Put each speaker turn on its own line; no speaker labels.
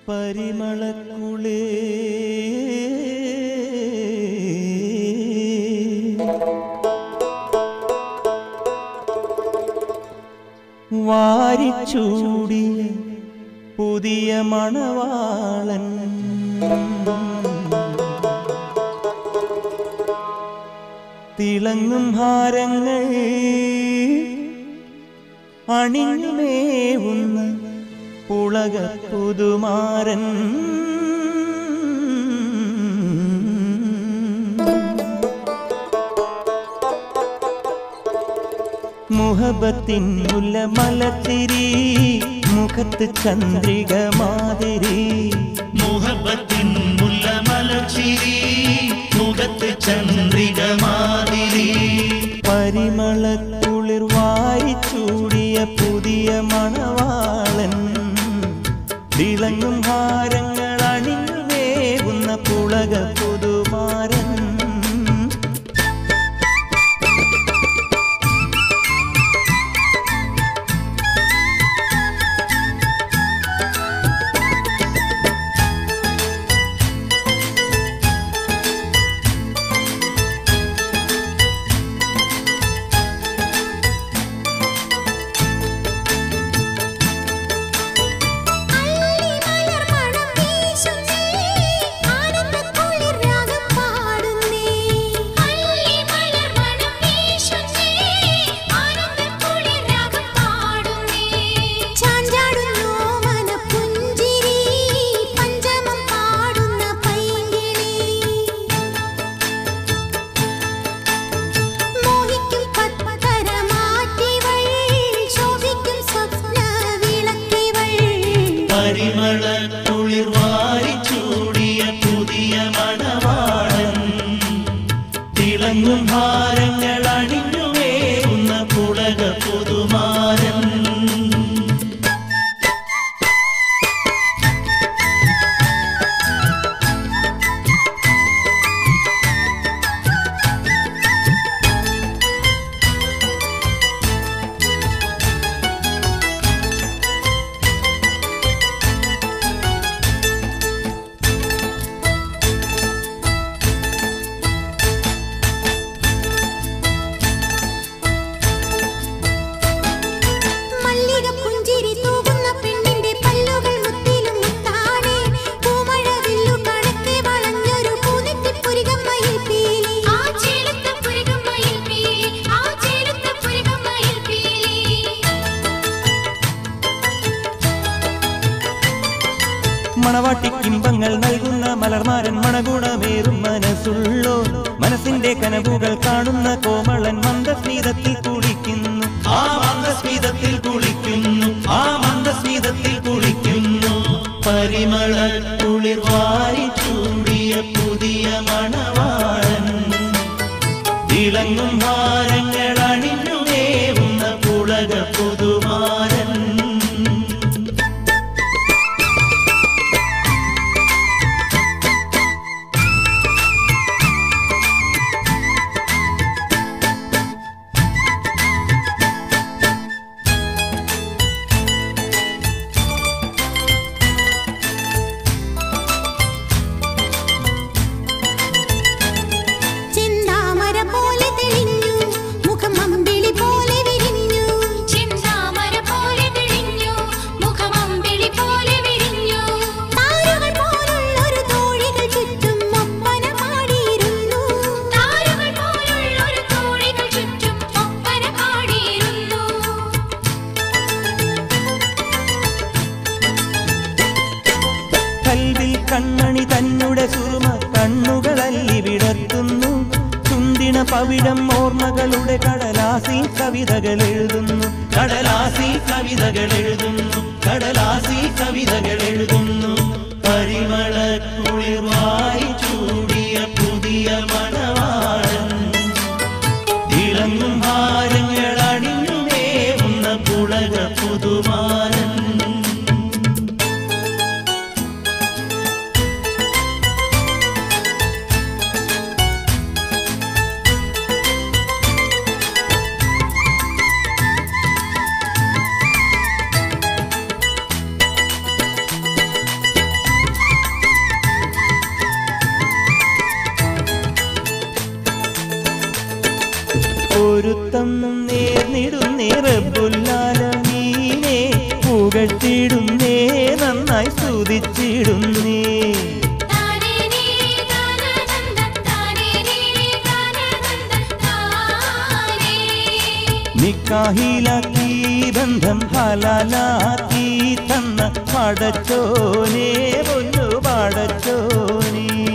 പരിമളക്കുളേ വാരിച്ചൂടിയ പുതിയ മണവാളൻ തിളങ്ങും ഹാരങ്ങൾ അണിഞ്ഞുമേവുന്ന പുളക പുതുമാരൻ മുഹബത്തിൻ മുല്ലമലത്തിരി മുഖത്ത് ചന്ദ്രിക മാതിരി
മുഹബത്തിൻ മുല്ലമലച്ചിരി മുഖത്ത് ചന്ദ്രിക മാതിരി
പരിമളക്കുളിർ വാരിച്ചൂടിയ പുതിയ മണവാളൻ തിളങ്ങും ഹാരങ്ങൾ അണിഞ്ഞുവേകുന്ന പുളക പുതുമാരൻ
അല്ലിമലർ മണം വീശുന്നേ ആനന്ദക്കുളിർ രാഗം പാടുന്നേ അല്ലിമലർ മണം വീശുന്നേ ആനന്ദക്കുളിർ രാഗം പാടുന്നേ ചാഞ്ചാടുന്നു മനപ്പുഞ്ചിരി പഞ്ചമം പാടുന്ന പൈങ്കിളി മോഹിക്കും പത്തരമാറ്റിവൾ ശോഭിക്കും സ്വപ്ന വിളക്കിവൾ
പരിമള കുളിർ വാരിച്ചൂടിയ പുതിയ മണവാളൻ തിളങ്ങും ഭാരങ്ങൾ അണിഞ്ഞുവേകുന്ന പുളക പുതുമാരൻ
മല്ലിക പുഞ്ചിരി തൂകുന്ന പെണ്ണിന്റെ പല്ലുകൾ മുത്തിലും മുത്താണേ പൂമഴ വില്ലു കണക്കെ വളഞ്ഞൊരു പൂനെറ്റി പുരികമ്മയിൽ പീലി ആ ചേലത്ത പുരികമ്മയിൽ പീലി ആ ചേലത്ത പുരികമ്മയിൽ പീലി
മണവാട്ടിക്കിമ്പങ്ങൾ നൽകുന്ന മലർമാരൻ മണഗുണമേറും മനസ്സുള്ളോ മനസ്സിന്റെ കനവുകൾ കാണുന്ന കോമളൻ മന്ദസ്മിതത്തിൽ കുളിക്കുന്നു
ആ മന്ദസ്മിതത്തിൽ കുളിക്കുന്നു ആ മന്ദസ്മിതത്തിൽ കുളിക്കുന്നു പരിമള കുളിർ വാരിച്ചൂടിയ പുതിയ മണവാളൻ തിളങ്ങും ഭാരങ്ങൾ അണിഞ്ഞുവേവുന്ന പുളക പുതുമാരൻ
ചെന്താമര പോലെ തെളിഞ്ഞു മുഖം അമ്പിളി പോലെ വിരിഞ്ഞു ചെന്താമര പോലെ തെളിഞ്ഞു മുഖം അമ്പിളി പോലെ വിരിഞ്ഞു താരുകൾ പോലുള്ളൊരു തോഴികൾ ചുറ്റും ഒപ്പന പാടിയിരുന്നു താരുകൾ പോലുള്ളൊരു തോഴികൾ ചുറ്റും ഒപ്പന പാടിയിരുന്നു
കൽവിൽ കണ്ണണി തന്നുടെ സുറുമ കണ്ണുകളല്ലി വിടർത്തുന്നു ചുണ്ടിണ പവിഴം ഓർമ്മകളുടെ കടലാസി കവിതകൾ എഴുതുന്നു
കടലാസി കവിതകൾ എഴുതുന്നു കടലാസി കവിതകൾ എഴുതുന്നു പരിമള കുളിർവായി ചൂടിയ പുതിയ മണവാളൻ ഇളങ്ങും ഭാരങ്ങൾ അണിഞ്ഞുമേവുന്ന പുളക പുതുമാരൻ
പൊരുത്തം നേർന്നിടുന്നേ റബ്ബുല്ലാലമീനെ പുകഴ്ത്തിടുന്നേ നന്നായി സ്തുതിച്ചിടുന്നേ
താനേനേ താനനന്ദൻ താനേനേ താനനന്ദൻ താനേ
നിക്കാഹിലാക്കി ബന്ധം ഹലാലാക്കി തന്ന പടച്ചോനെ പൊന്നു പടച്ചോനേ